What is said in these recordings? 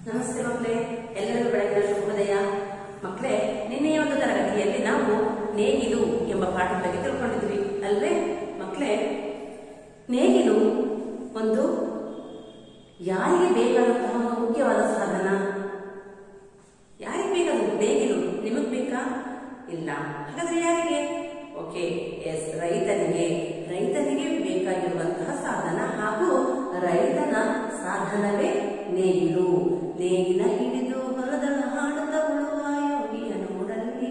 ನಮಸ್ತೆ ಮಕ್ಕಳೇ ಎಲ್ಲರಿಗೂ ಬೆಳಗಿನ ಶುಭೋದಯ ಮಕ್ಕಳೇ ನಿನ್ನೆಯ ಒಂದು ತರಗತಿಯಲ್ಲಿ ನಾವು ನೇಗಿಲು ಎಂಬ ಪಾಠದ ಬಗ್ಗೆ ತಿಳ್ಕೊಂಡಿದ್ವಿ ಅಲ್ವೇ ಮಕ್ಕಳೇ ನೇಗಿಲು ಒಂದು ಯಾರಿಗೆ ಬೇಕಾದಂತಹ ಒಂದು ಮುಖ್ಯವಾದ ಸಾಧನ ಯಾರಿಗೆ ಬೇಕಾದ ನೇಗಿಲು ನಿಮಗ್ ಬೇಕಾ ಇಲ್ಲ ಹಾಗಾದ್ರೆ ಯಾರಿಗೆ ಓಕೆ ಎಸ್ ರೈತನಿಗೆ ರೈತನಿಗೆ ಬೇಕಾಗಿರುವಂತಹ ಸಾಧನ ಹಾಗೂ ರೈತನ ಸಾಧನವೇ ನೇಗಿಲು ನೇಗಿಲ ಹಿಡಿದು ಹೊಲದಳ ಹಾಡುತ್ತ ಉಳುವ ಯೋಗಿಯ ನೋಡಲ್ಲಿ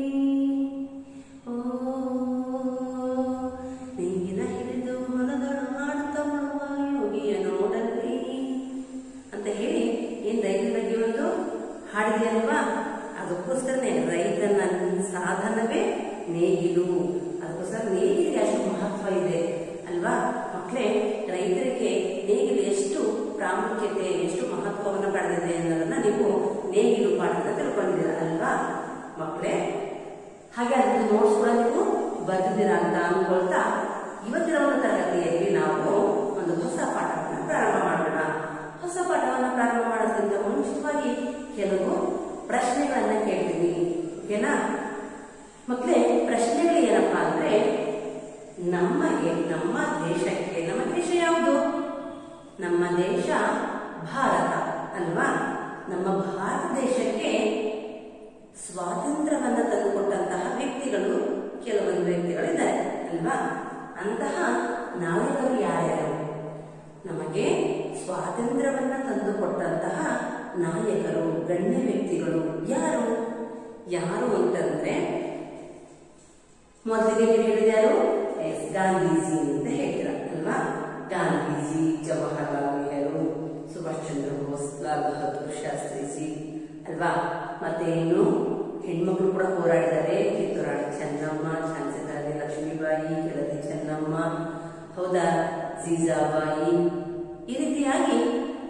ಓ ನೇಗಿಲ ಹಿಡಿದು ಹೊಲದಳ ಹಾಡುತ್ತ ಉಳುವ ಯೋಗಿಯ ನೋಡಲ್ಲಿ ಅಂತ ಹೇಳಿ ಏನ್ ರೈತರ ಬಗ್ಗೆ ಒಂದು ಹಾಡಿದೆ ಅಲ್ವಾ ಅದಕ್ಕೋಸ್ಕರನೇ ರೈತನ ಸಾಧನವೇ ನೇಗಿಲು ಅದಕ್ಕೋಸ್ಕರ ನೇಗಿಲಿಗೆ ಅಷ್ಟು ಮಹತ್ವ ಇದೆ ಅಲ್ವಾ ಮಕ್ಕಳೇ ರೈತರಿಗೆ ನೇಗಿಲು ಎಷ್ಟು ಪ್ರಾಮುಖ್ಯತೆ ಎಷ್ಟು ಮಹತ್ವವನ್ನು ಪಡೆದಿದೆ ಅನ್ನೋದನ್ನ ನೀವು ನೇಗಿಲು ಪಾಠದ ತಿಳ್ಕೊಂಡಿದ್ದೀರ ಅಲ್ವಾ ಮಕ್ಕಳೇ ಹಾಗೆ ಅದನ್ನು ನೋಟ್ಸ್ ಕೂಡ ನೀವು ಬರ್ತಿದ್ದೀರಾ ಅಂತ ಅನ್ಕೊಳ್ತಾ ಇವತ್ತಿನ ಒಂದು ತರಗತಿಯಲ್ಲಿ ನಾವು ಒಂದು ಹೊಸ ಪಾಠವನ್ನು ಪ್ರಾರಂಭ ಮಾಡೋಣ ಹೊಸ ಪಾಠವನ್ನು ಪ್ರಾರಂಭ ಮಾಡೋದ್ರಿಂದ ಮುಂಚಿತವಾಗಿ ಕೆಲವು ಪ್ರಶ್ನೆಗಳನ್ನ ಕೇಳ್ತೀನಿ ಓಕೆನಾ ಮಕ್ಕಳೇ ಪ್ರಶ್ನೆಗಳು ಏನಪ್ಪಾ ಅಂದ್ರೆ ನಮಗೆ ನಮ್ಮ ದೇಶಕ್ಕೆ ನಮ್ಮ ದೇಶ ಯಾವುದು ನಮ್ಮ ದೇಶ ಭಾರತ ಅಲ್ವಾ ನಮ್ಮ ಭಾರತ ದೇಶಕ್ಕೆ ಸ್ವಾತಂತ್ರ್ಯವನ್ನ ತಂದುಕೊಟ್ಟಂತಹ ವ್ಯಕ್ತಿಗಳು ಕೆಲವೊಂದು ವ್ಯಕ್ತಿಗಳಿದ್ದಾರೆ ಅಲ್ವಾ ಅಂತಹ ನಾಯಕರು ಯಾರ್ಯಾರು ನಮಗೆ ಸ್ವಾತಂತ್ರ್ಯವನ್ನ ತಂದುಕೊಟ್ಟಂತಹ ನಾಯಕರು ಗಣ್ಯ ವ್ಯಕ್ತಿಗಳು ಯಾರು ಯಾರು ಅಂತಂದ್ರೆ ಮೊದಲಿಗೆ ನೀವು ಹೇಳಿದ ಯಾರು ಎಸ್ ಗಾಂಧೀಜಿ ಅಂತ ಹೇಳ್ತೀರ ಅಲ್ವಾ ಗಾಂಧೀಜಿ ಜವಾಹರ್ಲಾಲ್ ನೆಹರು ಸುಭಾಷ್ ಚಂದ್ರ ಬೋಸ್ ಲಾಲ್ ಬಹದ್ದೂರ್ ಶಾಸ್ತ್ರಿಜಿ ಅಲ್ವಾ ಮತ್ತೆ ಇನ್ನು ಹೆಣ್ಮಕ್ಳು ಕೂಡ ಹೋರಾಡಿದ್ದಾರೆ ಕಿತ್ತೂರಾಣಿ ಚೆನ್ನಮ್ಮ ಝಾನ್ಸಿ ರಾಣಿ ಲಕ್ಷ್ಮೀಬಾಯಿ ಕೆಳದಿ ಚೆನ್ನಮ್ಮ ಹೌದಾ ಜೀಜಾಬಾಯಿ ಈ ರೀತಿಯಾಗಿ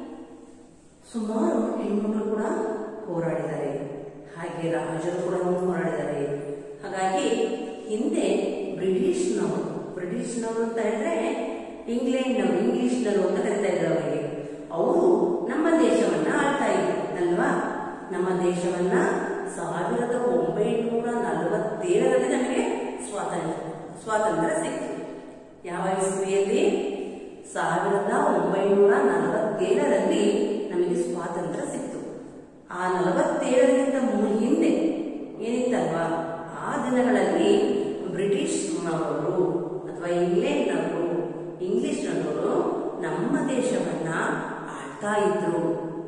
ಸುಮಾರು ಹೆಣ್ಮಕ್ಳು ಕೂಡ ಹೋರಾಡಿದ್ದಾರೆ ಹಾಗೆ ರಾಜರು ಕೂಡ ಹೋರಾಡಿದ್ದಾರೆ ಹಾಗಾಗಿ ಹಿಂದೆ ಬ್ರಿಟಿಷ್ನವರು ಬ್ರಿಟಿಷ್ನವರು ಅಂತ ಹೇಳಿದ್ರೆ ಇಂಗ್ಲೆಂಡ್ನವರು ಇಂಗ್ಲಿಷ್ನವರು ಅಂತ ಕರಿತಾ ಇದ್ರು ಅವರಿಗೆ ಅವರು ನಮ್ಮ ದೇಶವನ್ನ ಆಳ್ತಾ ಇದ್ರು ಅಲ್ವಾ ನಮ್ಮ ದೇಶವನ್ನ ಸಾವಿರದ ಒಂಬೈನೂರ ನಲವತ್ತೇಳರಲ್ಲಿ ನಮಗೆ ಸ್ವಾತಂತ್ರ್ಯ ಸ್ವಾತಂತ್ರ್ಯ ಸಿಕ್ತು ಯಾವ ಇಸ್ವಿಯಲ್ಲಿ ಸಾವಿರದ ಒಂಬೈನೂರ ನಲವತ್ತೇಳರಲ್ಲಿ ನಮಗೆ ಸ್ವಾತಂತ್ರ್ಯ ಸಿಕ್ತು ಆ ನಲವತ್ತೇಳರಿಂದ ಮೂ- ಹಿಂದೆ ಏನಿತ್ತಲ್ವಾ ಆ ದಿನಗಳಲ್ಲಿ ಬ್ರಿಟಿಷ್ನವರು ಅಥವಾ ಇಂಗ್ಲೆಂಡ್ನವರು ಇಂಗ್ಲಿಷ್ನವರು ನಮ್ಮ ದೇಶವನ್ನ ಆಳ್ತಾ ಇದ್ರು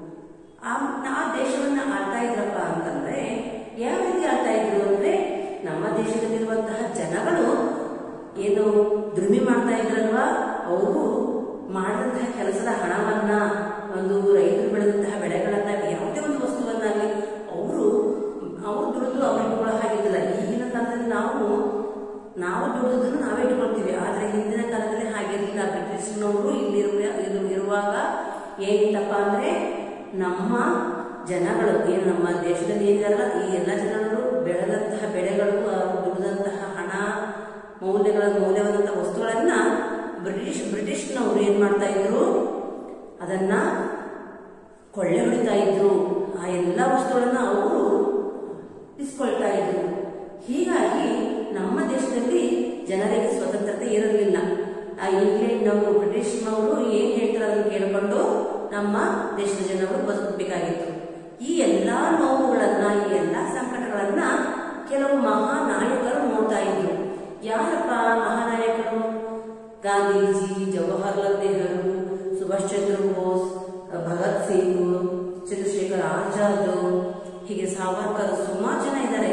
ಆ ಆ ದೇಶವನ್ನ ಆಳ್ತಾ ಇದ್ರಪ್ಪ ಅಂತಂದ್ರೆ ಯಾವ ರೀತಿ ಆಳ್ತಾ ಇದ್ರು ಅಂದ್ರೆ ನಮ್ಮ ದೇಶದಲ್ಲಿರುವಂತಹ ಜನಗಳು ಏನು ದುಡಿಮೆ ಮಾಡ್ತಾ ಇದ್ರಲ್ವಾ ಅವರು ಮಾಡಿದಂತಹ ಕೆಲಸದ ಹಣವನ್ನ ಒಂದು ರೈತರು ಬೆಳೆದಂತಹ ಬೆಳೆಗಳನ್ನ ಯಾವುದೇ ಒಂದು ವಸ್ತುವನ್ನಾಗಲಿ ಅವರು ಅವ್ರು ದುಡಿದು ಅವ್ರು ಇಟ್ಕೊಳ್ಳೋ ಹಾಗಿದ್ದಿಲ್ಲ ಈಗಿನ ಕಾಲದಲ್ಲಿ ನಾವು ನಾವು ದುಡಿದನ್ನು ನಾವೇ ಇಟ್ಕೊಳ್ತೀವಿ ಆದ್ರೆ ಹಿಂದಿನ ಕಾಲದಲ್ಲಿ ಹಾಗಿರಲಿಲ್ಲ ಬ್ರಿಟಿಷ್ನವರು ಇಲ್ಲಿರುವ ಇದು ಇರುವಾಗ ಏನಿತ್ತಪ್ಪ ಅಂದ್ರೆ ನಮ್ಮ ಜನಗಳು ಏನು ನಮ್ಮ ದೇಶದಲ್ಲಿ ಏನಿದಾರಲ್ಲ ಈ ಎಲ್ಲ ಜನರು ಬೆಳೆದಂತಹ ಬೆಳೆಗಳು ಅವರು ದುಡಿದಂತಹ ಹಣ ಮೌಲ್ಯಗಳ ಮೌಲ್ಯವಾದಂತಹ ವಸ್ತುಗಳನ್ನ ಬ್ರಿಟಿಷ್ ಬ್ರಿಟಿಷ್ನವರು ಏನ್ ಮಾಡ್ತಾ ಇದ್ರು ಅದನ್ನ ಕೊಳ್ಳೆ ಹೊಡಿತಾ ಇದ್ರು ಆ ಎಲ್ಲ ವಸ್ತುಗಳನ್ನ ಅವರು ಇಸ್ಕೊಳ್ತಾ ಇದ್ರು ಹೀಗಾಗಿ ನಮ್ಮ ದೇಶದಲ್ಲಿ ಜನರಿಗೆ ಸ್ವತಂತ್ರತೆ ಇರಲಿಲ್ಲ ಆ ಇಂಗ್ಲೆಂಡ್ನವರು ಬ್ರಿಟಿಷ್ನವರು ಏನ್ ಹೇಳ್ತಾರೆ ಅದನ್ನು ಕೇಳಿಕೊಂಡು ನಮ್ಮ ದೇಶದ ಜನರು ಬದುಕಬೇಕಾಗಿತ್ತು ಈ ಎಲ್ಲಾ ನೋವುಗಳನ್ನ ಈ ಎಲ್ಲಾ ಸಂಕಟಗಳನ್ನ ಕೆಲವು ಮಹಾನಾಯಕರು ನೋಡ್ತಾ ಇದ್ರು ಯಾರಪ್ಪ ಮಹಾನಾಯಕರು ಗಾಂಧೀಜಿ ಜವಾಹರ್ಲಾಲ್ ನೆಹರು ಸುಭಾಷ್ ಚಂದ್ರ ಬೋಸ್ ಭಗತ್ ಸಿಂಗ್ ಚಂದ್ರಶೇಖರ್ ಆಜಾದ್ ಹೀಗೆ ಸಾವರ್ಕರ್ ಸುಮಾರು ಜನ ಇದ್ದಾರೆ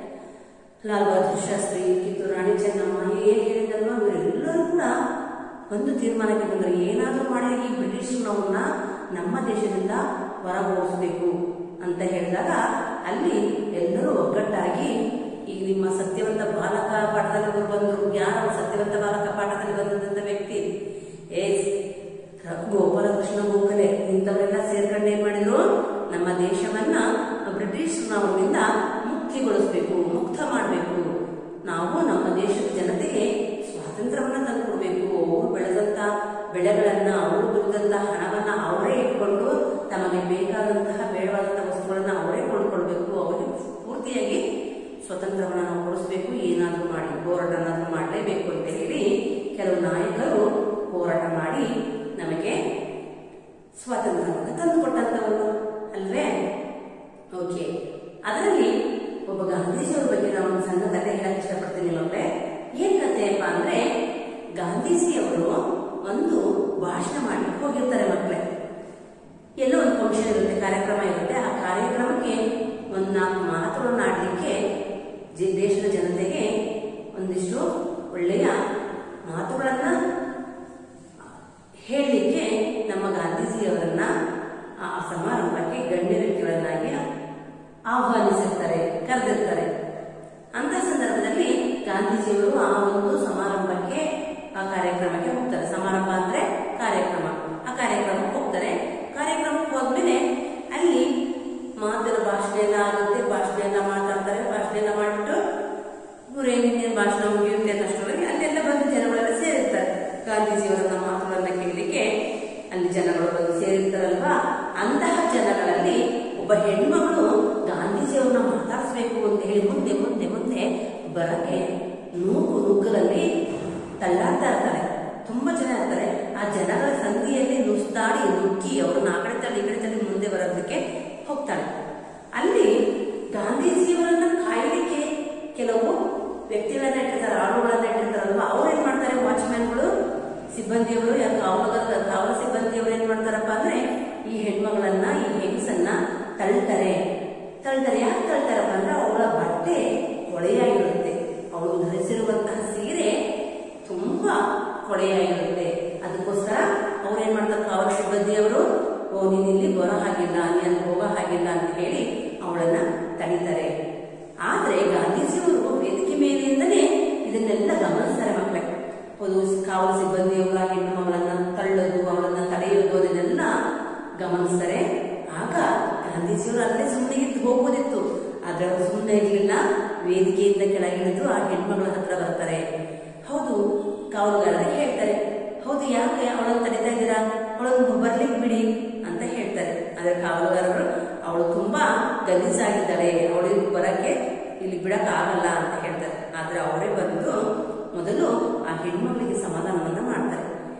ಲಾಲ್ ಬಹದ್ದೂರ್ ಶಾಸ್ತ್ರಿ ಕಿತ್ತೂರು ರಾಣಿ ಚೆನ್ನಮ್ಮ ಹೇಗೆ ಹೇಳಿದಲ್ವಾ ಇವರೆಲ್ಲರೂ ಕೂಡ ಒಂದು ತೀರ್ಮಾನಕ್ಕೆ ಬಂದರು ಏನಾದರೂ ಮಾಡಿ ಈ ಬ್ರಿಟಿಷ್ನವ್ರನ್ನ ನಮ್ಮ ದೇಶದಿಂದ ಹೊರಗೋಡಿಸ್ಬೇಕು ಅಂತ ಹೇಳಿದಾಗ ಅಲ್ಲಿ ಎಲ್ಲರೂ ಒಗ್ಗಟ್ಟಾಗಿ ಈಗ ನಿಮ್ಮ ಸತ್ಯವಂತ ಬಾಲಕ ಪಾಠದಲ್ಲಿ ಬಂದರು ಯಾರು ಸತ್ಯವಂತ ಬಾಲಕ ಪಾಠದಲ್ಲಿ ಬಂದಂತ ವ್ಯಕ್ತಿ ಎಸ್ ಗೋಪಾಲಕೃಷ್ಣ ಗೋಖಲೆ ಇಂಥವರೆಲ್ಲ ಸೇರ್ಕೊಂಡು ಏನ್ ಮಾಡಿದ್ರು ನಮ್ಮ ದೇಶವನ್ನ ಬ್ರಿಟಿಷ್ನವರಿಂದ ಮುಕ್ತಿಗೊಳಿಸ್ಬೇಕು ಮುಕ್ತ ಮಾಡಬೇಕು ನಾವು ನಮ್ಮ ದೇಶದ ಜನತೆಗೆ ಸ್ವಾತಂತ್ರ್ಯವನ್ನ ತಂದುಕೊಡ್ಬೇಕು ಅವರು ಬೆಳೆದಂತ ಬೆಳೆಗಳನ್ನ ಅವರು ದುಡಿದಂತ ಹಣವನ್ನ ಅವರೇ ಇಟ್ಕೊಂಡು ತಮಗೆ ಬೇಕಾದಂತಹ ಬೇಡವಾದಂತಹ ವಸ್ತುಗಳನ್ನ ಅವರೇ ಕೊಂಡ್ಕೊಳ್ಬೇಕು ಅವರಿಗೆ ಪೂರ್ತಿಯಾಗಿ ಸ್ವತಂತ್ರವನ್ನ ನಾವು ಕೊಡಿಸ್ಬೇಕು ಏನಾದರೂ ಮಾಡಿ ಹೋರಾಟನಾದ್ರೂ ಮಾಡಲೇಬೇಕು ಅಂತ ಹೇಳಿ ಕೆಲವು ನಾಯಕರು ಹೋರಾಟ ಮಾಡಿ ನಮಗೆ ಸ್ವಾತಂತ್ರ್ಯವನ್ನು ತಂದುಕೊಟ್ಟಂತವರು ಅಲ್ವೇ ಓಕೆ ಅದರಲ್ಲಿ ಒಬ್ಬ ಗಾಂಧೀಜಿಯವರ ಬಗ್ಗೆ ನಾನು ಒಂದು ಸಣ್ಣ ಕಥೆ ಹೇಳಕ್ ಇಷ್ಟಪಡ್ತೀನಿ ಮಕ್ಕಳೇ ಏನ್ ಕಥೆಯಪ್ಪ ಅಂದ್ರೆ ಗಾಂಧೀಜಿಯವರು ಒಂದು ಭಾಷಣ ಮಾಡ್ಲಿಕ್ಕೆ ಹೋಗಿರ್ತಾರೆ ಮಕ್ಕಳೇ ಎಲ್ಲೋ ಒಂದು ಫಂಕ್ಷನ್ ಇರುತ್ತೆ ಕಾರ್ಯಕ್ರಮ ಇರುತ್ತೆ ಆ ಕಾರ್ಯಕ್ರಮಕ್ಕೆ ಒಂದು ನಾಲ್ಕು ಮಾತುಗಳನ್ನು ಆಡಲಿಕ್ಕೆ ಜಿ- ದೇಶದ ಜನತೆಗೆ ಒಂದಿಷ್ಟು ಒಳ್ಳೆಯ ಮಾತುಗಳನ್ನ ಹೇಳಲಿಕ್ಕೆ ನಮ್ಮ ಗಾಂಧೀಜಿಯವರನ್ನ ಆ ಸಮಾರಂಭಕ್ಕೆ ಗಣ್ಯ ವ್ಯಕ್ತಿಗಳನ್ನಾಗಿ ಆಹ್ವಾನಿಸಿರ್ತಾರೆ ಕರೆದಿರ್ತಾರೆ ಅಂತ ಸಂದರ್ಭದಲ್ಲಿ ಗಾಂಧೀಜಿಯವರು ಆ ಒಂದು ಸಮಾರಂಭಕ್ಕೆ ಆ ಕಾರ್ಯಕ್ರಮಕ್ಕೆ ಹೋಗ್ತಾರೆ ಸಮಾರಂಭ ಅಂದ್ರೆ ಕಾರ್ಯಕ್ರಮ ಆ ಕಾರ್ಯಕ್ರಮಕ್ಕೆ ಹೋಗ್ತಾರೆ ಕಾರ್ಯಕ್ರಮಕ್ಕೆ ಹೋದ್ಮೇಲೆ ಅಲ್ಲಿ ಮಾತಿನ ಭಾಷಣ ಎಲ್ಲ ಆಗುತ್ತೆ ಭಾಷಣ ಎಲ್ಲ ಮಾತಾಡ್ತಾರೆ ಭಾಷಣ ಎಲ್ಲ ಮಾಡ್ಬಿಟ್ಟು ಇವ್ರೇನಿದೆ ಭಾಷಣ ಮುಗಿಯುತ್ತೆ ಅನ್ನೋಷ್ಟರೊಳಗೆ ಅಲ್ಲೆಲ್ಲ ಬಂದು ಜನಗಳೆಲ್ಲ ಸೇರಿರ್ತಾರೆ ಗಾಂಧೀಜಿಯವರನ್ನ ಮಾತುಗಳನ್ನ ಕೇಳಲಿಕ್ಕೆ ಅಲ್ಲಿ ಜನಗಳು ಬಂದು ಸೇರಿರ್ತಾರಲ್ವಾ ಅಂತಹ ಜನಗಳಲ್ಲಿ ಒಬ್ಬ ಹೆಣ್ಮಗಳು ಗಾಂಧೀಜಿಯವ್ರನ್ನ ಮಾತಾಡಿಸ್ಬೇಕು ಅಂತ ಹೇಳಿ ಮುಂದೆ ಮುಂದೆ ಮುಂದೆ ಬರಕ್ಕೆ ನೂಕು ನುಗ್ಗಲಲ್ಲಿ ತಳ್ಳಾಡ್ತಾ ಇರ್ತಾರೆ ತುಂಬಾ ಜನ ಇರ್ತಾರೆ ಆ ಜನಗಳ ಸಂಧಿಯಲ್ಲಿ ನುಸ್ತಾಡಿ ನುಗ್ಗಿ ಅವ್ರನ್ನ ಆ ಕಡೆ ತಳ್ಳಿ ಈ ಕಡೆ ತಳ್ಳಿ ಮುಂದೆ ಬರೋದಕ್ಕೆ ಹೋಗ್ತಾಳೆ ಅಲ್ಲಿ ಗಾಂಧೀಜಿಯವರನ್ನ ಕಾಯಲಿಕ್ಕೆ ಕೆಲವು ವ್ಯಕ್ತಿಗಳನ್ನ ಇಟ್ಟಿರ್ತಾರೆ ಆಳುಗಳನ್ನ ಇಟ್ಟಿರ್ತಾರಲ್ವಾ ಅವ್ರು ಏನ್ ಮಾಡ್ತಾರೆ ವಾಚ್ಮ್ಯಾನ್ಗಳು ಸಿಬ್ಬಂದಿಯವರು ಯಾ ಕಾವಲುಗಾರ ಕಾವಲ ಸಿಬ್ಬಂದಿಯವರು ಏನ್ ಮಾಡ್ತಾರಪ್ಪ ಅಂದ್ರೆ ಈ ಹೆಣ್ಮಗಳನ್ನ ಈ ಹೆಂಗಸನ್ನ ತಳ್ತಾರೆ ತಳ್ತಾರೆ ಯಾಕೆ ತಳ್ತಾರಪ್ಪ ಅಂದ್ರೆ ಅವಳ ಬಟ್ಟೆ ಕೊಳೆಯಾಗಿರುತ್ತೆ ಅವಳು ಧರಿಸಿರುವಂತಹ ಸೀರೆ ತುಂಬಾ ಕೊಳೆಯಾಗಿರುತ್ತೆ ಅದಕ್ಕೋಸ್ಕರ ಅವ್ರು ಏನ್ ಮಾಡ್ತಾರೆ ಕಾವಲ ಸಿಬ್ಬಂದಿಯವರು ಓ ನೀನ್ ಇಲ್ಲಿ ಬರೋ ಹಾಗಿಲ್ಲ ನೀನ್ ಹೋಗೋ ಹಾಗಿಲ್ಲ ಅಂತ ಹೇಳಿ ಅವಳನ್ನ ತಡೀತಾರೆ ಆದ್ರೆ ಗಾಂಧೀಜಿಯವರು ವೇದಿಕೆ ಮೇಲಿಂದಲೇ ಇದನ್ನೆಲ್ಲ ಗಮನಿಸ್ತಾರೆ ಮಕ್ಕಳೇ ಒಂದು ಕಾವಲು ಸಿಬ್ಬಂದಿಯವರ ಹೆಣ್ಣು ಮಗಳನ್ನ ತಳ್ಳೋದು ಅವಳನ್ನ ತಡೆಯೋದು ಅದನ್ನೆಲ್ಲ ಗಮನಿಸ್ತಾರೆ ಆಗ ಗಾಂಧೀಜಿಯವರು ಅಲ್ಲೇ ಸುಮ್ಮನೆ ಇದ್ದು ಹೋಗ್ಬೋದಿತ್ತು ಆದ್ರೆ ಅವರು ಸುಮ್ಮನೆ ಇರಲಿಲ್ಲ ವೇದಿಕೆಯಿಂದ ಕೆಳಗಿಳಿದು ಆ ಹೆಣ್ಮಗಳ ಹತ್ರ ಬರ್ತಾರೆ ಹೌದು ಕಾವಲುಗಾರರಿಗೆ ಹೇಳ್ತಾರೆ ಹೌದು ಯಾಕೆ ಅವಳನ್ನು ತಡಿತಾ ಇದ್ದೀರಾ ಅವಳನ್ನು ಬರ್ಲಿಕ್ಕೆ ಬಿಡಿ ಅಂತ ಹೇಳ್ತಾರೆ ಆದ್ರೆ ಕಾವಲುಗಾರರು ಅವಳು ತುಂಬಾ ಗಲೀಜಾಗಿದ್ದಾಳೆ ಅವಳಿಗೆ ಬರಕ್ಕೆ ಇಲ್ಲಿ ಬಿಡಕ್ ಆಗಲ್ಲ ಅಂತ ಹೇಳ್ತಾರೆ ಆದ್ರೆ ಅವರೇ ಬಂದು ಮೊದಲು ಆ ಹೆಣ್ಮಗಳಿಗೆ ಸಮಾಧಾನವನ್ನ ಮಾಡ್ತಾರೆ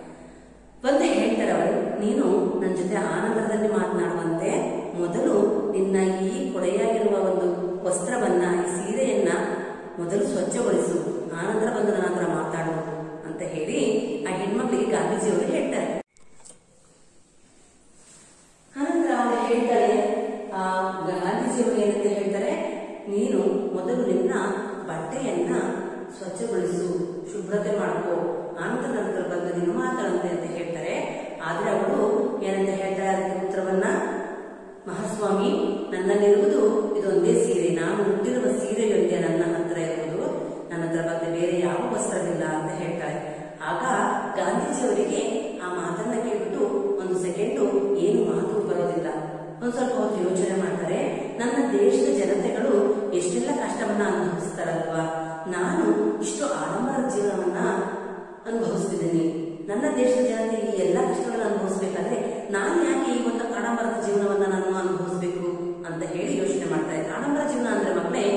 ಬಂದು ಹೇಳ್ತಾರೆ ಅವರು ನೀನು ನನ್ನ ಜೊತೆ ಆನಂದದಲ್ಲಿ ಮಾತನಾಡುವಂತೆ ಮೊದಲು ನಿನ್ನ ಈ ಕೊಳೆಯಾಗಿರುವ ಒಂದು ವಸ್ತ್ರವನ್ನ ಈ ಸೀರೆಯನ್ನ ಮೊದಲು ಸ್ವಚ್ಛಗೊಳಿಸು ಆನಂತರ ಬಂದು ನನ್ನ ಹತ್ರ ಮಾತಾಡು ಅಂತ ಹೇಳಿ ಆ ಹೆಣ್ಮಕ್ಳಿಗೆ ಗಾಂಧೀಜಿಯವರು ಹೇಳ್ತಾರೆ ಆನಂತರ ಅವಳು ಹೇಳ್ತಾಳೆ ಆ ಗಾಂಧೀಜಿಯವರು ಏನಂತ ಹೇಳ್ತಾರೆ ನೀನು ಮೊದಲು ನಿನ್ನ ಬಟ್ಟೆಯನ್ನ ಸ್ವಚ್ಛಗೊಳಿಸು ಶುಭ್ರತೆ ಮಾಡ್ಕೋ ಆನಂತರ ನಂತರ ಬಂದು ನೀನು ಮಾತಾಡುತ್ತೆ ಅಂತ ಹೇಳ್ತಾರೆ ಆದ್ರೆ ಅವಳು ಏನಂತ ಹೇಳ್ತಾರೆ ಅದಕ್ಕೆ ಉತ್ತರವನ್ನ ಮಹಾಸ್ವಾಮಿ ನನ್ನಲ್ಲಿರುವುದು ಇದೊಂದೇ ಸೀರೆ ನಾನು ಹುಟ್ಟಿರುವ ಸೀರೆಯೊಂದೇ ನನ್ನ ಹತ್ರ ಇರುವುದು ನನ್ನ ಹತ್ರ ಬಂದು ಬೇರೆ ಯಾವ ವಸ್ತ್ರವಿಲ್ಲ ಅಂತ ಹೇಳ್ತಾಳೆ ಆಗ ಗಾಂಧೀಜಿಯವರಿಗೆ ಆ ಮಾತನ್ನ ಕೇಳ್ಬಿಟ್ಟು ಒಂದು ಸೆಕೆಂಡು ಏನು ಮಾತು ಬರೋದಿಲ್ಲ ಒಂದ್ ಸ್ವಲ್ಪ ಹೊತ್ತು ಯೋಚನೆ ಮಾಡ್ತಾರೆ ನನ್ನ ದೇಶದ ಜನತೆಗಳು ಎಷ್ಟೆಲ್ಲ ಕಷ್ಟವನ್ನ ಅನುಭವಿಸ್ತಾರಲ್ವಾ ನಾನು ಇಷ್ಟು ಆಡಂಬರದ ಜೀವನವನ್ನ ಅನುಭವಿಸ್ತಿದ್ದೀನಿ ನನ್ನ ದೇಶದ ಜನತೆ ಈ ಎಲ್ಲ ಕಷ್ಟಗಳನ್ನ ಅನುಭವಿಸ್ಬೇಕಾದ್ರೆ ನಾನು ಯಾಕೆ ಈ ಒಂದು ಆಡಂಬರದ ಜೀವನವನ್ನ ನಾನು ಅನುಭವಿಸ್ಬೇಕು ಅಂತ ಹೇಳಿ ಯೋಚನೆ ಮಾಡ್ತಾರೆ ಆಡಂಬರ ಜೀವನ ಅಂದ್ರೆ ಮಕ್ಕಳೇ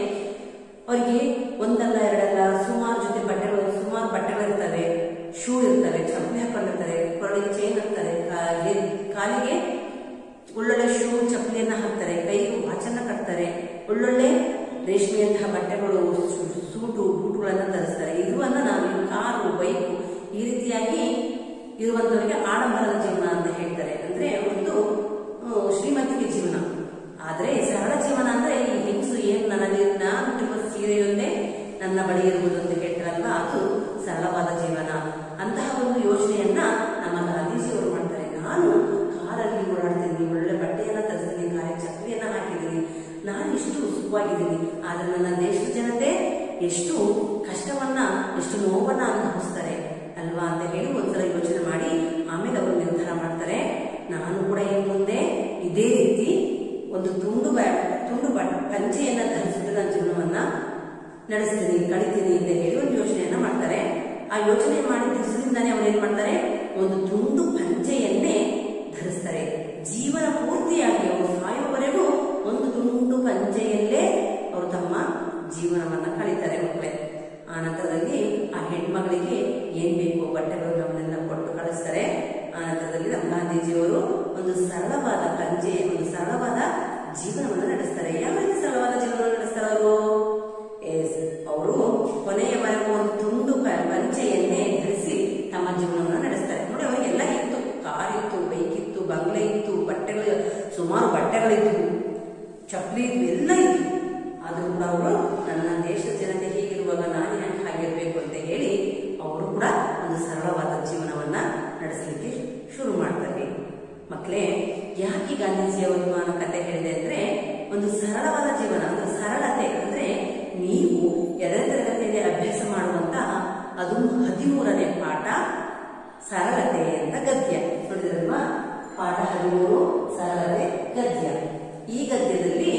ಅವರಿಗೆ ಒಂದಲ್ಲ ಎರಡಲ್ಲ ಸುಮಾರು ಜೊತೆ ಬಟ್ಟೆಗಳು ಸುಮಾರು ಬಟ್ಟೆಗಳು ಇರ್ತವೆ ಶೂ ಇರ್ತವೆ ಚಪ್ಪಲಿ ಹಾಕೊಂಡಿರ್ತಾರೆ ಕೊರಳಿಗೆ ಚೈನ್ ಹಾಕ್ತಾರೆ ಕಾಲಿಗೆ ಕಾಲಿಗೆ ಒಳ್ಳೊಳ್ಳೆ ಶೂ ಚಪ್ಪಲಿಯನ್ನ ಹಾಕ್ತಾರೆ ಕೈಗೆ ವಾಚನ್ನ ಕಟ್ತಾರೆ ಒಳ್ಳೊಳ್ಳೆ ರೇಷ್ಮೆಯಂತಹ ಬಟ್ಟೆಗಳು ಸು- ಸೂಟು ಬೂಟುಗಳನ್ನ ಧರಿಸ್ತಾರೆ ಇರುವನ್ನ ನಾವು ಈ ಕಾರು ಬೈಕು ಈ ರೀತಿಯಾಗಿ ಇರುವಂತವರಿಗೆ ಆಡಂಬರದ ಜೀವನ ಅಂತ ಹೇಳ್ತಾರೆ ಅಂದ್ರೆ ಒಂದು ಆ, ಶ್ರೀಮಂತಿಕೆ ಜೀವನ ಆದ್ರೆ ಸರಳ ಜೀವನ ಅಂದ್ರೆ ಈ ಹೆಂಗಸು ಏನ್ ನನ್ನಲ್ಲಿ ನಾನು ಹುಟ್ಟಿರುವ ಸೀರೆಯೊಂದೇ ನನ್ನ ಬಳಿ ಇರುವುದು ಅಂತ ಹೇಳ್ತಾರಲ್ವಾ ಅದು ಸರಳವಾದ ಜೀವನ ಅಂತಹ ಒಂದು ಯೋಚನೆಯನ್ನ ನಮ್ಮ ಗಾಂಧೀಜಿಯವರು ಮಾಡ್ತಾರೆ ನಾನು ಕಾರಲ್ಲಿ ಓಡಾಡ್ತೀನಿ ಒಳ್ಳೆ ಬಟ್ಟೆಯನ್ನ ತರಿಸ್ತೀನಿ ಕಾರಿಗೆ ಚಪ್ಪಲಿಯನ್ನ ಹಾಕಿದ್ದೀನಿ ನಾನು ಇಷ್ಟು ಸುಖವಾಗಿದ್ದೀನಿ ಆದ್ರೆ ನನ್ನ ದೇಶದ ಜನತೆ ಎಷ್ಟು ಕಷ್ಟವನ್ನ ಎಷ್ಟು ನೋವನ್ನ ಅನುಭವಿಸ್ತಾರೆ ಅಲ್ವಾ ಅಂತ ಹೇಳಿ ಒಂದ್ಸಲ ಯೋಚನೆ ಮಾಡಿ ಆಮೇಲೆ ಅವರು ನಿರ್ಧಾರ ಮಾಡ್ತಾರೆ ನಾನು ಕೂಡ ಇನ್ನು ಮುಂದೆ ಇದೇ ರೀತಿ ಒಂದು ತುಂಡು ಬ್ಯಾ ತುಂಡು ಬಟ್ ಪಂಚೆಯನ್ನ ಧರಿಸಿದ್ರೆ ನನ್ನ ಜೀವನವನ್ನ ನಡೆಸ್ತೀನಿ ಕಳಿತೀನಿ ಅಂತ ಹೇಳಿ ಒಂದು ಯೋಚನೆಯನ್ನ ಮಾಡ್ತಾರೆ ಆ ಯೋಚನೆ ಮಾಡಿದ ದಿವಸದಿಂದಾನೇ ಅವ್ರು ಏನ್ ಮಾಡ್ತಾರೆ ಒಂದು ತುಂಡು ಪಂಚೆಯನ್ನೇ ಧರಿಸ್ತಾರೆ ಜೀವನ ಪೂರ್ತಿ ಬಟ್ಟೆಗಳು ನಮ್ಮನ್ನೆಲ್ಲ ಕೊಟ್ಟು ಕಳಿಸ್ತಾರೆ ಆ ನಂತರದಲ್ಲಿ ನಮ್ಮ ಗಾಂಧೀಜಿಯವರು ಒಂದು ಸರಳವಾದ ಪಂಚೆ ಒಂದು ಸರಳವಾದ ಜೀವನವನ್ನು ನಡೆಸ್ತಾರೆ ಯಾವ ರೀತಿ ಸರಳವಾದ ಜೀವನವನ್ನು ನಡೆಸ್ತಾರೆ ಅವರು ಎಸ್ ಅವರು ಕೊನೆಯವರೆಗೂ ಒಂದು ತುಂಡು ಪ- ಪಂಚೆಯನ್ನೇ ಧರಿಸಿ ತಮ್ಮ ಜೀವನವನ್ನು ನಡೆಸ್ತಾರೆ ನೋಡಿ ಅವರಿಗೆಲ್ಲ ಇತ್ತು ಕಾರ್ ಇತ್ತು ಬೈಕ್ ಇತ್ತು ಬಂಗ್ಲೆ ಇತ್ತು ಬಟ್ಟೆಗಳು ಸುಮಾರು ಬಟ್ಟೆಗಳಿದ್ವು ಚಪ್ಪಲಿ ಇದ್ವು ಎಲ್ಲ ಇತ್ತು ಆದ್ರೂ ಕೂಡ ಅವರು ನನ್ನ ದೇಶದ ಜನತೆ ಹೀಗಿರುವಾಗ ನಾನು ಯಾಕೆ ಹಾಗಿರ್ಬೇಕು ಅಂತ ಹೇಳಿ ಅವರು ಕೂಡ ಒಂದು ಸರಳವಾದ ಜೀವನವನ್ನ ನಡೆಸಲಿಕ್ಕೆ ಶುರು ಮಾಡ್ತಾರೆ ಮಕ್ಕಳೇ ಯಾಕೆ ಗಾಂಧೀಜಿಯವರು ನಾನು ಕತೆ ಹೇಳಿದೆ ಅಂದ್ರೆ ಒಂದು ಸರಳವಾದ ಜೀವನ ಒಂದು ಸರಳತೆ ಅಂದ್ರೆ ನೀವು ಎರಡನೇ ತರಗತಿಯಲ್ಲಿ ಅಭ್ಯಾಸ ಮಾಡುವಂತಹ ಅದು ಹದಿಮೂರನೇ ಪಾಠ ಸರಳತೆ ಅಂತ ಗದ್ಯ ನೋಡಿದ್ರಲ್ವಾ ಪಾಠ ಹದಿಮೂರು ಸರಳತೆ ಗದ್ಯ ಈ ಗದ್ಯದಲ್ಲಿ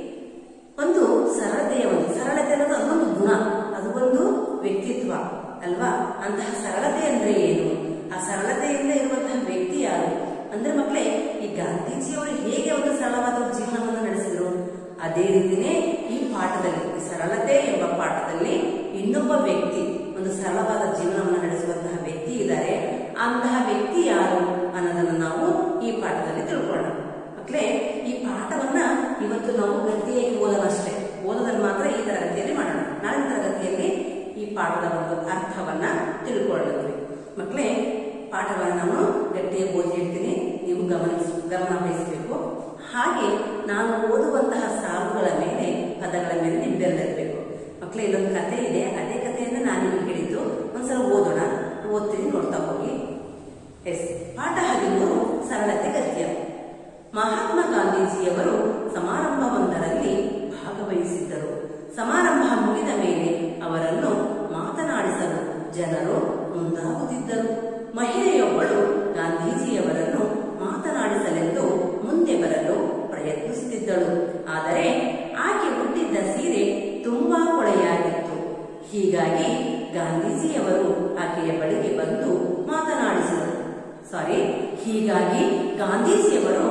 ಒಂದು ಸರಳತೆಯ ಒಂದು ಸರಳತೆ ಅನ್ನೋದು ಅದೊಂದು ಗುಣ ಅದು ಒಂದು ವ್ಯಕ್ತಿತ್ವ ಅಲ್ವಾ ಅಂತಹ ಸರಳತೆ ಅಂದ್ರೆ ಏನು ಆ ಸರಳತೆಯಿಂದ ಇರುವಂತಹ ವ್ಯಕ್ತಿ ಯಾರು ಅಂದ್ರೆ ಮಕ್ಕಳೇ ಈ ಗಾಂಧೀಜಿಯವರು ಹೇಗೆ ಒಂದು ಸರಳವಾದ ಒಂದು ಜೀವನವನ್ನು ನಡೆಸಿದ್ರು ಅದೇ ರೀತಿನೇ ಈ ಪಾಠದಲ್ಲಿ ಈ ಸರಳತೆ ಎಂಬ ಪಾಠದಲ್ಲಿ ಇನ್ನೊಬ್ಬ ವ್ಯಕ್ತಿ ಒಂದು ಸರಳವಾದ ಜೀವನವನ್ನು ನಡೆಸುವಂತಹ ವ್ಯಕ್ತಿ ಇದ್ದಾರೆ ಅಂತಹ ವ್ಯಕ್ತಿ ಯಾರು ಅನ್ನೋದನ್ನು ನಾವು ಈ ಪಾಠದಲ್ಲಿ ತಿಳ್ಕೊಳ್ಳೋಣ ಮಕ್ಕಳೇ ಈ ಪಾಠವನ್ನ ಇವತ್ತು ನಾವು ಗತಿಯಾಗಿ ಓದೋಣಷ್ಟೇ ಓದೋದನ್ನು ಮಾತ್ರ ಈ ತರಗತಿಯಲ್ಲಿ ಮಾಡೋಣ ನಾಳಿನ ತರಗತಿಯಲ್ಲಿ ಈ ಪಾಠದ ಒಂದು ಅರ್ಥವನ್ನ ತಿಳ್ಕೊಳ್ಳೋದ್ರಿ ಮಕ್ಕಳೇ ಪಾಠವನ್ನು ನಾನು ಗಟ್ಟಿಯಾಗಿ ಓದಿ ಹೇಳ್ತೀನಿ ನೀವು ಗಮನಿಸ್ ಗಮನ ವಹಿಸಬೇಕು ಹಾಗೆ ನಾನು ಓದುವಂತಹ ಸಾಲುಗಳ ಮೇಲೆ ಪದಗಳ ಮೇಲೆ ನಿಂಬೆರಲಿರಬೇಕು ಮಕ್ಕಳೇ ಇಲ್ಲೊಂದು ಕತೆ ಇದೆ ಅದೇ ಕಥೆಯನ್ನು ನಾನು ನಿಮಗೆ ಹೇಳಿದ್ದು ಒಂದ್ಸಲ ಓದೋಣ ಓದ್ತೀನಿ ನೋಡ್ತಾ ಹೋಗಿ ಎಸ್ ಪಾಠ ಹದಿಮೂರು ಸರಳತೆ ಗದ್ಯ ಮಹಾತ್ಮ ಗಾಂಧೀಜಿಯವರು ಸಮಾರಂಭವೊಂದರಲ್ಲಿ ಭಾಗವಹಿಸಿದ್ದರು ಸಮಾರಂಭ ಮುಗಿದ ಮೇಲೆ ಅವರನ್ನು ಮಾತನಾಡಿಸಲು ಜನರು ಮುಂದಾಗುತ್ತಿದ್ದರು ಮಹಿಳೆಯೊಬ್ಬಳು ಗಾಂಧೀಜಿಯವರನ್ನು ಮಾತನಾಡಿಸಲೆಂದು ಮುಂದೆ ಬರಲು ಪ್ರಯತ್ನಿಸುತ್ತಿದ್ದಳು ಆದರೆ ಆಕೆ ಹುಟ್ಟಿದ್ದ ಸೀರೆ ತುಂಬಾ ಕೊಳೆಯಾಗಿತ್ತು ಹೀಗಾಗಿ ಗಾಂಧೀಜಿಯವರು ಆಕೆಯ ಬಳಿಗೆ ಬಂದು ಮಾತನಾಡಿಸಿದರು ಸಾರಿ ಹೀಗಾಗಿ ಗಾಂಧೀಜಿಯವರು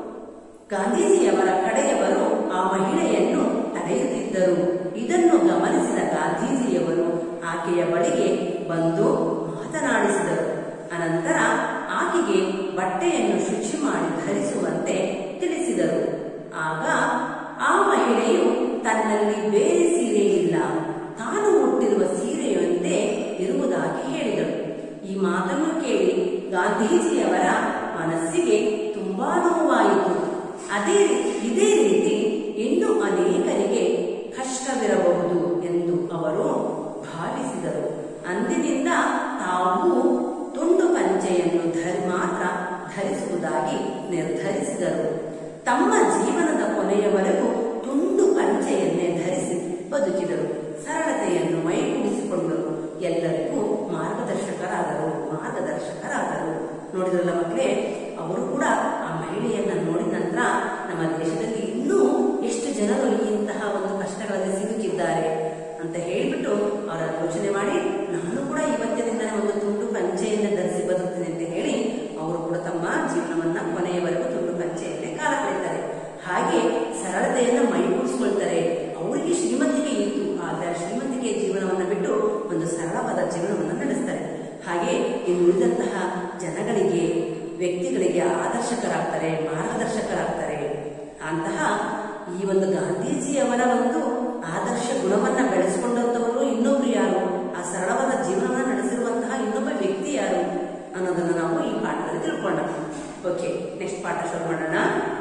ಗಾಂಧೀಜಿಯವರ ಕಡೆಯವರು ಆ ಮಹಿಳೆಯನ್ನು ತಡೆಯುತ್ತಿದ್ದರು ಇದನ್ನು ಗಮನಿಸಿದ ಗಾಂಧೀಜಿಯವರು ಆಕೆಯ ಬಳಿಗೆ ಬಂದು ಮಾತನಾಡಿಸಿದರು ಅನಂತರ ಆಕೆಗೆ ಬಟ್ಟೆಯನ್ನು ಶುಚಿ ಮಾಡಿ ಧರಿಸುವಂತೆ ತಿಳಿಸಿದರು ಆಗ ಆ ಮಹಿಳೆಯು ತನ್ನಲ್ಲಿ ಬೇರೆ ಸೀರೆ ಇಲ್ಲ ತಾನು ಹುಟ್ಟಿರುವ ಸೀರೆಯಂತೆ ಇರುವುದಾಗಿ ಹೇಳಿದಳು ಈ ಮಾತನ್ನು ಕೇಳಿ ಗಾಂಧೀಜಿಯವರ ಮನಸ್ಸಿಗೆ ತುಂಬಾ ನೋವಾಯಿತು ಅದೇ ಇದೇ ರೀತಿ ಇನ್ನು ಅನೇಕರಿಗೆ ಕಷ್ಟವಿರಬಹುದು ಎಂದು ಅವರು ಭಾವಿಸಿದರು ಅಂದಿನಿಂದ ತಾವು ತುಂಡು ಪಂಚೆಯನ್ನು ಧರಿ ಮಾತ್ರ ಧರಿಸುವುದಾಗಿ ನಿರ್ಧರಿಸಿದರು ತಮ್ಮ ಜೀವನದ ಕೊನೆಯವರೆಗೂ ತುಂಡು ಪಂಚೆಯನ್ನೇ ಧರಿಸಿ ಬದುಕಿದರು ಸರಳತೆಯನ್ನು ಮೈಗೂಡಿಸಿಕೊಂಡರು ಎಲ್ಲರಿಗೂ ಮಾರ್ಗದರ್ಶಕರಾದರು ಮಾರ್ಗದರ್ಶಕರಾದರು ನೋಡಿದ್ರಲ್ಲ ಮಕ್ಕಳೇ ಅವರು ಕೂಡ ಆ ಮಹಿಳೆಯನ್ನ ನೋಡಿದ ನಂತರ ನಮ್ಮ ದೇಶದಲ್ಲಿ ಇನ್ನೂ ಎಷ್ಟು ಜನರು ಇಂತಹ ಒಂದು ಕಷ್ಟಗಳಲ್ಲಿ ಸಿಲುಕಿದ್ದಾರೆ ಅಂತ ಹೇಳಿಬಿಟ್ಟು ಅವರ ಯೋಚನೆ ಮಾಡಿ ನಾನು ಕೂಡ ಇವತ್ತಿನಿಂದಲೇ ಒಂದು ತುಂಡು ಪಂಚೆಯನ್ನ ಧರಿಸಿ ಬದುಕ್ತೀನಿ ಅಂತ ಹೇಳಿ ಅವರು ಕೂಡ ತಮ್ಮ ಜೀವನವನ್ನ ಕೊನೆಯವರೆಗೂ ತುಂಡು ಪಂಚೆಯಲ್ಲೇ ಕಾಲ ಕಳೀತಾರೆ ಹಾಗೆ ಸರಳತೆಯನ್ನ ಮೈಗೂಡಿಸಿಕೊಳ್ತಾರೆ ಅವರಿಗೆ ಶ್ರೀಮಂತಿಕೆ ಇತ್ತು ಆದ್ರೆ ಆ ಶ್ರೀಮಂತಿಕೆಯ ಜೀವನವನ್ನ ಬಿಟ್ಟು ಒಂದು ಸರಳವಾದ ಜೀವನವನ್ನು ನಡೆಸ್ತಾರೆ ಹಾಗೆ ಇನ್ನು ಉಳಿದಂತಹ ಜನಗಳಿಗೆ ವ್ಯಕ್ತಿಗಳಿಗೆ ಆದರ್ಶಕರಾಗ್ತಾರೆ ಮಾರ್ಗದರ್ಶಕರಾಗ್ತಾರೆ ಅಂತಹ ಈ ಒಂದು ಗಾಂಧೀಜಿಯವರ ಒಂದು ಆದರ್ಶ ಗುಣವನ್ನ ಬೆಳೆಸಿಕೊಂಡಂತವರು ಇನ್ನೊಬ್ರು ಯಾರು ಆ ಸರಳವಾದ ಜೀವನವನ್ನ ನಡೆಸಿರುವಂತಹ ಇನ್ನೊಬ್ಬ ವ್ಯಕ್ತಿ ಯಾರು ಅನ್ನೋದನ್ನ ನಾವು ಈ ಪಾಠದಲ್ಲಿ ತಿಳ್ಕೊಂಡ ಓಕೆ ನೆಕ್ಸ್ಟ್ ಪಾಠ ಶುರು ಮಾಡೋಣ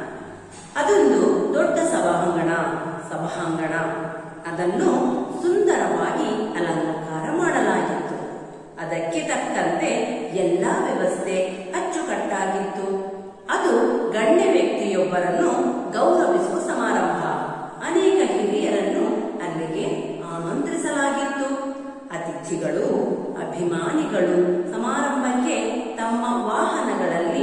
ಅದೊಂದು ದೊಡ್ಡ ಸಭಾಂಗಣ ಸಭಾಂಗಣ ಅದನ್ನು ಸುಂದರವಾಗಿ ಅಲಂಕಾರ ಮಾಡಲಾಗಿತ್ತು ಅದಕ್ಕೆ ತಕ್ಕಂತೆ ಎಲ್ಲಾ ವ್ಯವಸ್ಥೆ ಅಚ್ಚುಕಟ್ಟಾಗಿತ್ತು ಅದು ಗಣ್ಯ ವ್ಯಕ್ತಿಯೊಬ್ಬರನ್ನು ಗೌರವಿಸುವ ಸಮಾರಂಭ ಅನೇಕ ಹಿರಿಯರನ್ನು ಅಲ್ಲಿಗೆ ಆಮಂತ್ರಿಸಲಾಗಿತ್ತು ಅತಿಥಿಗಳು ಅಭಿಮಾನಿಗಳು ಸಮಾರಂಭಕ್ಕೆ ತಮ್ಮ ವಾಹನಗಳಲ್ಲಿ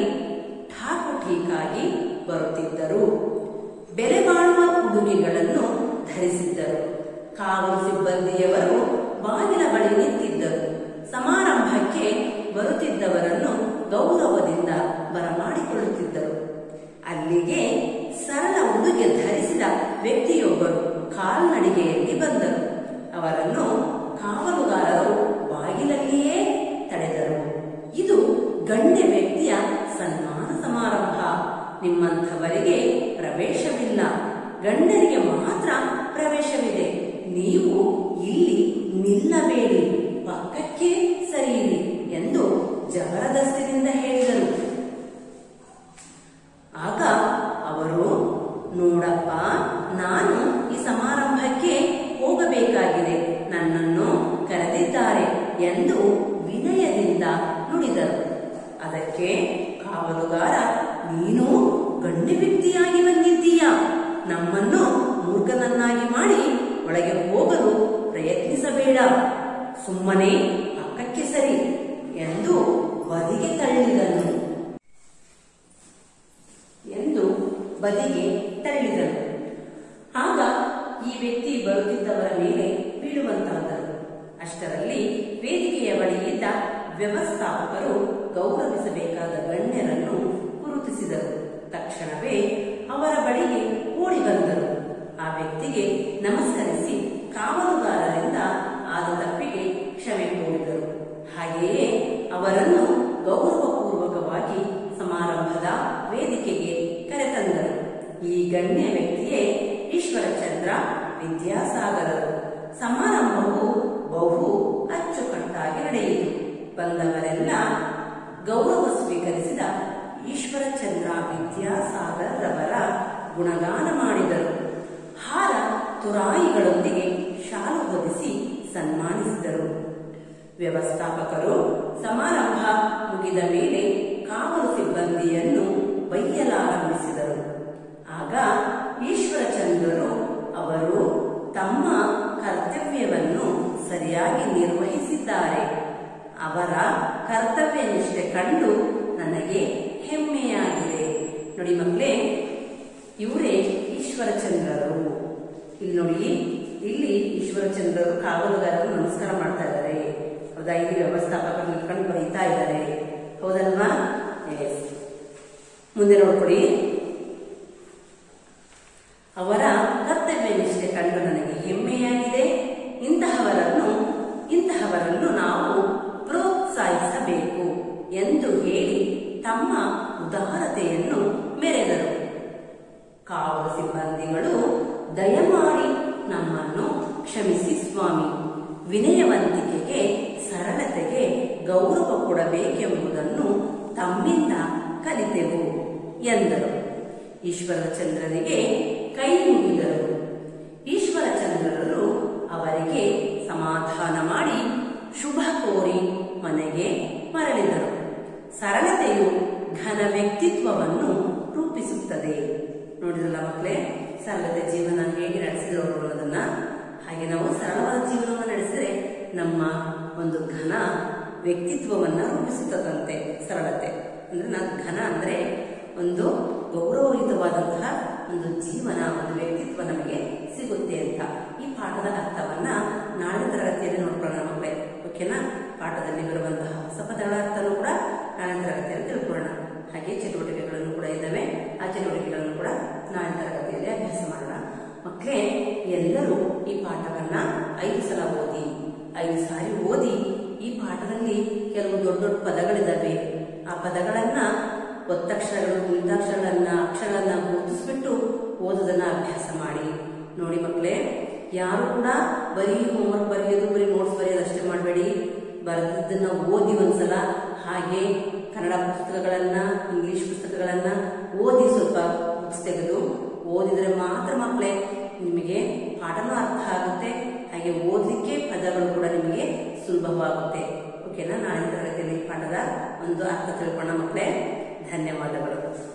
ಠಾಕುಠೀಕಾಗಿ ಬರುತ್ತಿದ್ದರು ಬೆಲೆ ಬಾಳುವ ಉಡುಗೆಗಳನ್ನು ಧರಿಸಿದ್ದರು ಕಾವಲು ಸಿಬ್ಬಂದಿಯವರು ಬಾಗಿಲ ಬಳಿ ನಿಂತಿದ್ದರು ಸಮಾರಂಭಕ್ಕೆ ಬರುತ್ತಿದ್ದವರನ್ನು ಗೌರವದಿಂದ ಬರಮಾಡಿಕೊಳ್ಳುತ್ತಿದ್ದರು ಅಲ್ಲಿಗೆ ಸರಳ ಉಡುಗೆ ಧರಿಸಿದ ವ್ಯಕ್ತಿಯೊಬ್ಬರು ಕಾಲ್ನಡಿಗೆಯಲ್ಲಿ ಬಂದರು ಅವರನ್ನು ಕಾವಲುಗಾರರು ಬಾಗಿಲಲ್ಲಿಯೇ ತಡೆದರು ಗಣ್ಯ ವ್ಯಕ್ತಿಯ ಸನ್ಮಾನ ಸಮಾರಂಭ ನಿಮ್ಮಂಥವರಿಗೆ ಪ್ರವೇಶವಿಲ್ಲ ಗಣ್ಯರಿಗೆ ಮಾತ್ರ ಪ್ರವೇಶವಿದೆ ನೀವು ಇಲ್ಲಿ ನಿಲ್ಲಬೇಡಿ ಪಕ್ಕಕ್ಕೆ ಸರಿಯಿರಿ ಎಂದು ಜಬರದಸ್ತಿನಿಂದ ಹೇಳಿದರು ಆಗ ಅವರು ನೋಡಪ್ಪ ನಾನು ಈ ಸಮಾರಂಭಕ್ಕೆ ಹೋಗಬೇಕಾಗಿದೆ ನನ್ನನ್ನು ಕರೆದಿದ್ದಾರೆ ಎಂದು ವಿನಯದಿಂದ ನುಡಿದರು ಅದಕ್ಕೆ ಕಾವಲುಗಾರ ನೀನು ಗಣ್ಯ ವ್ಯಕ್ತಿಯಾಗಿ ಬಂದಿದ್ದೀಯ ನಮ್ಮನ್ನು ಮೂರ್ಖನನ್ನಾಗಿ ಮಾಡಿ ಒಳಗೆ ಹೋಗಲು ಪ್ರಯತ್ನಿಸಬೇಡ ಸುಮ್ಮನೆ ಪಕ್ಕಕ್ಕೆ ಸರಿ ಎಂದು ಬದಿಗೆ ತಳ್ಳಿದನು ಎಂದು ಬದಿಗೆ ತಳ್ಳಿದನು ಆಗ ಈ ವ್ಯಕ್ತಿ ಬರುತ್ತಿದ್ದವರ ಮೇಲೆ ಬೀಳುವಂತಾದರು ಅಷ್ಟರಲ್ಲಿ ವೇದಿಕೆಯ ಬಳಿ ಇದ್ದ ವ್ಯವಸ್ಥಾಪಕರು ಗೌರವಿಸಬೇಕಾದ ಗಣ್ಯರನ್ನು ಗುರುತಿಸಿದರು ತಕ್ಷಣವೇ ಅವರ ಬಳಿಗೆ ಓಡಿ ಬಂದರು ಆ ವ್ಯಕ್ತಿಗೆ ನಮಸ್ಕರಿಸಿ ಕಾವಲುಗಾರರಿಂದ ಆದ ತಪ್ಪಿಗೆ ಕ್ಷಮೆ ಕೋರಿದರು ಹಾಗೆಯೇ ಅವರನ್ನು ಗೌರವಪೂರ್ವಕವಾಗಿ ಸಮಾರಂಭದ ವೇದಿಕೆಗೆ ಕರೆತಂದರು ಈ ಗಣ್ಯ ವ್ಯಕ್ತಿಯೇ ಈಶ್ವರಚಂದ್ರ ವಿದ್ಯಾಸಾಗರರು ಸಮಾರಂಭವು ಬಹು ಅಚ್ಚುಕಟ್ಟಾಗಿ ನಡೆಯಿತು ಬಂದವರೆಲ್ಲ ಗೌರವ ಸ್ವೀಕರಿಸಿದ ಈಶ್ವರಚಂದ್ರ ವಿದ್ಯಾಸಾಗರರವರ ಗುಣಗಾನ ಮಾಡಿದರು ಹಾರ ತುರಾಯಿಗಳೊಂದಿಗೆ ಶಾಲು ಹೊದಿಸಿ ಸನ್ಮಾನಿಸಿದರು ವ್ಯವಸ್ಥಾಪಕರು ಸಮಾರಂಭ ಮುಗಿದ ಮೇಲೆ ಕಾವಲು ಸಿಬ್ಬಂದಿಯನ್ನು ಬೈಯಲಾರಂಭಿಸಿದರು ಆಗ ಈಶ್ವರಚಂದ್ರರು ಅವರು ತಮ್ಮ ಕರ್ತವ್ಯವನ್ನು ಸರಿಯಾಗಿ ನಿರ್ವಹಿಸಿದ್ದಾರೆ ಅವರ ಕರ್ತವ್ಯ ನಿಷ್ಠೆ ಕಂಡು ನನಗೆ ಹೆಮ್ಮೆಯಾಗಿದೆ ನೋಡಿ ಮಕ್ಕಳೇ ಇವರೇ ಈಶ್ವರಚಂದ್ರರು ಇಲ್ಲಿ ನೋಡಿ ಇಲ್ಲಿ ಈಶ್ವರಚಂದ್ರರು ಕಾವಲುಗಾರರು ನಮಸ್ಕಾರ ಮಾಡ್ತಾ ಇದ್ದಾರೆ ಹೌದಾ ಇಲ್ಲಿ ವ್ಯವಸ್ಥಾಪಕರು ನಿಂತ್ಕೊಂಡು ಬರೀತಾ ಇದ್ದಾರೆ ಹೌದಲ್ವಾ ಎಸ್ ಮುಂದೆ ನೋಡ್ಕೊಡಿ ಅವರ ಕರ್ತವ್ಯ ನಿಷ್ಠೆ ಕಂಡು ನನಗೆ ಹೆಮ್ಮೆಯಾಗಿದೆ ಇಂತಹವರನ್ನು ಇಂತಹವರನ್ನು ನಾವು ಪ್ರೋತ್ಸಾಹಿಸಬೇಕು ಎಂದು ಹೇಳಿ ತಮ್ಮ ಉದಾರತೆಯನ್ನು ಮೆರೆದರು ಕಾವಲು ಸಿಬ್ಬಂದಿಗಳು ದಯಮಾಡಿ ನಮ್ಮನ್ನು ಕ್ಷಮಿಸಿ ಸ್ವಾಮಿ ವಿನಯವಂತಿಕೆಗೆ ಸರಳತೆಗೆ ಗೌರವ ಕೊಡಬೇಕೆಂಬುದನ್ನು ತಮ್ಮಿಂದ ಕಲಿತೆವು ಎಂದರು ಈಶ್ವರಚಂದ್ರರಿಗೆ ಕೈ ಮುಗಿದರು ಈಶ್ವರಚಂದ್ರರು ಅವರಿಗೆ ಸಮಾಧಾನ ಮಾಡಿ ಶುಭ ಕೋರಿ ಮನೆಗೆ ಮರಳಿದರು ಸರಳತೆಯು ಘನ ವ್ಯಕ್ತಿತ್ವವನ್ನು ರೂಪಿಸುತ್ತದೆ ನೋಡಿದ್ರಲ್ಲ ಮಕ್ಕಳೇ ಸರಳತೆ ಜೀವನ ಹೇಗೆ ನಡೆಸಿದ್ರು ಅವರು ಅನ್ನೋದನ್ನ ಹಾಗೆ ನಾವು ಸರಳವಾದ ಜೀವನವನ್ನು ನಡೆಸಿದ್ರೆ ನಮ್ಮ ಒಂದು ಘನ ವ್ಯಕ್ತಿತ್ವವನ್ನ ರೂಪಿಸುತ್ತದಂತೆ ಸರಳತೆ ಅಂದ್ರೆ ನಾ ಘನ ಅಂದ್ರೆ ಒಂದು ಗೌರವಯುತವಾದಂತಹ ಒಂದು ಜೀವನ ಒಂದು ವ್ಯಕ್ತಿತ್ವ ನಮಗೆ ಸಿಗುತ್ತೆ ಅಂತ ಈ ಪಾಠದ ಅರ್ಥವನ್ನ ನಾಳೆ ತರಗತಿಯಲ್ಲಿ ನೋಡ್ಕೊಳ್ಳೋಣ ಮಕ್ಕಳೇ ಓಕೆನಾ ಪಾಠದಲ್ಲಿ ಬರುವಂತಹ ಹೊಸ ಪದಗಳ ಅರ್ಥನೂ ಕೂಡ ನಾಳೆ ತರಗತಿಯಲ್ಲಿ ತಿಳ್ಕೊಳ್ಳೋಣ ಹಾಗೆ ಚಟುವಟಿಕೆಗಳನ್ನು ಕೂಡ ಇದ್ದಾವೆ ಆ ಚಟುವಟಿಕೆಗಳನ್ನು ಕೂಡ ನಾಳೆ ತರಗತಿಯಲ್ಲಿ ಅಭ್ಯಾಸ ಮಾಡೋಣ ಮಕ್ಕಳೇ ಎಲ್ಲರೂ ಈ ಪಾಠವನ್ನ ಐದು ಸಲ ಓದಿ ಐದು ಸಾರಿ ಓದಿ ಈ ಪಾಠದಲ್ಲಿ ಕೆಲವು ದೊಡ್ಡ ದೊಡ್ಡ ಪದಗಳಿದ್ದಾವೆ ಆ ಪದಗಳನ್ನ ಒತ್ತಕ್ಷರಗಳು ಗುಣಿತಾಕ್ಷರಗಳನ್ನ ಅಕ್ಷರಗಳನ್ನ ಗುರುತಿಸ್ಬಿಟ್ಟು ಓದೋದನ್ನ ಅಭ್ಯಾಸ ಮಾಡಿ ನೋಡಿ ಮಕ್ಕಳೇ ಯಾರು ಕೂಡ ಬರೀ ಹೋಮ್ವರ್ಕ್ ಬರೆಯೋದು ಬರೀ ನೋಟ್ಸ್ ಬರೆಯೋದು ಅಷ್ಟೇ ಮಾಡಬೇಡಿ ಬರೆದದ್ದನ್ನ ಓದಿ ಒಂದ್ಸಲ ಹಾಗೆ ಕನ್ನಡ ಪುಸ್ತಕಗಳನ್ನ ಇಂಗ್ಲಿಷ್ ಪುಸ್ತಕಗಳನ್ನ ಓದಿ ಸ್ವಲ್ಪ ಬುಕ್ಸ್ ತೆಗೆದು ಓದಿದ್ರೆ ಮಾತ್ರ ಮಕ್ಕಳೇ ನಿಮಗೆ ಪಾಠನೂ ಅರ್ಥ ಆಗುತ್ತೆ ಹಾಗೆ ಓದಲಿಕ್ಕೆ ಪದಗಳು ಕೂಡ ನಿಮಗೆ ಸುಲಭವಾಗುತ್ತೆ ಓಕೆನಾ ನಾಳಿನ ತರಗತಿಯಲ್ಲಿ ಪಾಠದ ಒಂದು ಅರ್ಥ ತಿಳ್ಕೊಂಡ ಮಕ್ಕಳೇ ಧನ್ಯವಾದಗಳು